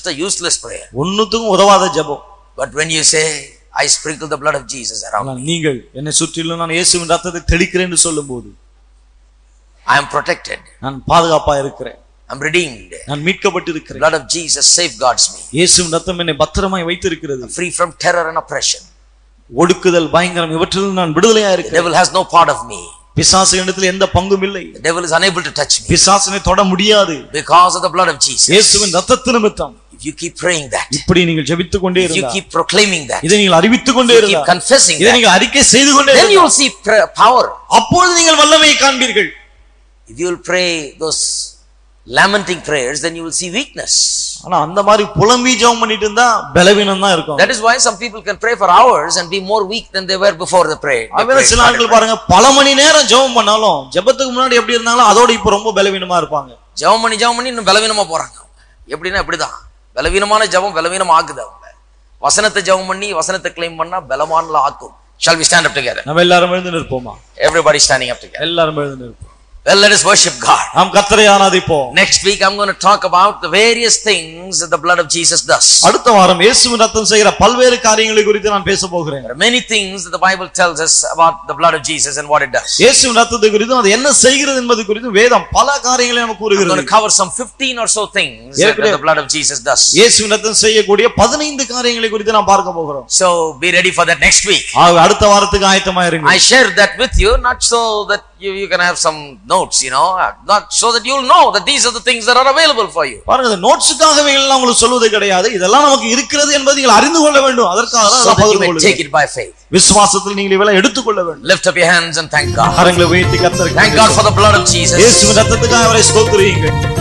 just a useless prayer. ஒண்ணுத்துக்கும் உதவாத ஜெபம் But when you say, I sprinkle the blood of Jesus around, ஆனால் நீங்கள் என்னை சுற்றிலும் நான் இயேசுவின் ரத்தத்தை தெளிக்கிறேன் என்று சொல்லும்போது I am protected, நான் பாதுகாப்பா இருக்கிறேன் I'm redeemed. நான் மீட்கப்பட்டிருக்கிறேன் blood of Jesus safeguards me, இயேசுவின் ரத்தம் என்னை பத்திரமாய் வைத்திருக்கிறது free from terror and oppression. ஒடுக்குதல் பயங்கரம் இவற்றில் நான் விடுதலையா The இருக்கிறேன் devil has no part of me. பிசாசு இடத்துல எந்த பங்கும் இல்லை The devil is unable to touch me பிசாசனை தொட முடியாது because of the blood of Jesus. இயேசுவின் ரத்தத்து நிமித்தம் If you keep praying that, இப்படி நீங்கள் ஜெபித்துக் கொண்டே if you இருந்தால் keep proclaiming that, இதை நீங்கள் அறிவித்துக் கொண்டே you keep இருந்தால் confessing இதை that, நீங்கள் அறிக்கை செய்து கொண்டே then you இருந்தால் will see pra- power. அப்பொழுது நீங்கள் வல்லமையை காண்பீர்கள் If you will pray those lamenting prayers, then you will see weakness. ஆனா அந்த மாதிரி புலம்பி ஜெபம் பண்ணிட்டு இருந்தா பலவீனம் தான் இருக்கும் That is why some people can pray for hours and be more weak than they were before the prayer. they அதுவே prayed. சில ஆட்கள் பாருங்க பல மணி நேரம் ஜெபம் பண்ணாலும் ஜெபத்துக்கு முன்னாடி எப்படி இருந்தாலும் அதோட இப்ப ரொம்ப பலவீனமா இருப்பாங்க ஜெபம் பண்ணி ஜெபம் பண்ணி இன்னும் பலவீனமா போறாங்க அவங்க. எப்படின்னா இப்படிதான் பலவீனமான ஜெபம் பலவீனம் ஆக்குது அவங்க வசனத்தை ஜெபம் பண்ணி வசனத்தை கிளைம் பண்ணா பலமானல ஆக்கும் shall we stand up together நம்ம எல்லாரும் எழுந்து நிற்போமா எவ்ரிபடி ஸ்டாண்டிங் அப் டுகெதர் எல்லாரும் எழுந்து நிற்போம் well let us worship god நாம் கத்தரை ஆராதிப்போம் next week i'm going to talk about the various things that the blood of jesus does அடுத்த வாரம் இயேசுவின் ரத்தம் செய்கிற பல்வேறு காரியங்களை குறித்து நான் பேச போகிறேன் there are many things that the bible tells us about the blood of jesus and what it does இயேசுவின் ரத்தத்தை குறித்தும் அது என்ன செய்கிறது என்பது குறித்தும் வேதம் பல காரியங்களை நமக்கு i'm going கூறுகிறது to cover some 15 or so things that ஏற்கனவே- the blood of jesus does இயேசுவின் ரத்தம் செய்யக்கூடிய பதினைந்து காரியங்களை குறித்து நாம் பார்க்க போகிறோம் so be ready for that next week ஆகவே அடுத்த வாரத்துக்கு ஆயத்தமா இருங்க I share that with you, not so that you, you can have some notes, you know, not so that you'll know that these are the things that are available for you. பாருங்க இந்த நோட்ஸுக்காகவே எல்லாம் உங்களுக்கு சொல்வது கிடையாது இதெல்லாம் நமக்கு இருக்கிறது என்பதை நீங்கள் அறிந்து கொள்ள வேண்டும் அதற்காக தான் So நான் that you பகிர்ந்து may take கொள்கிறேன். it by faith. விசுவாசத்தில் நீங்கள் இவளை எடுத்துக்கொள்ள வேண்டும் Lift up your hands and thank God. கரங்களை உயர்த்தி கத்தருக்கு Thank God for the blood of Jesus. இயேசுவின் ரத்தத்துக்காக அவரை ஸ்தோத்திரியுங்கள்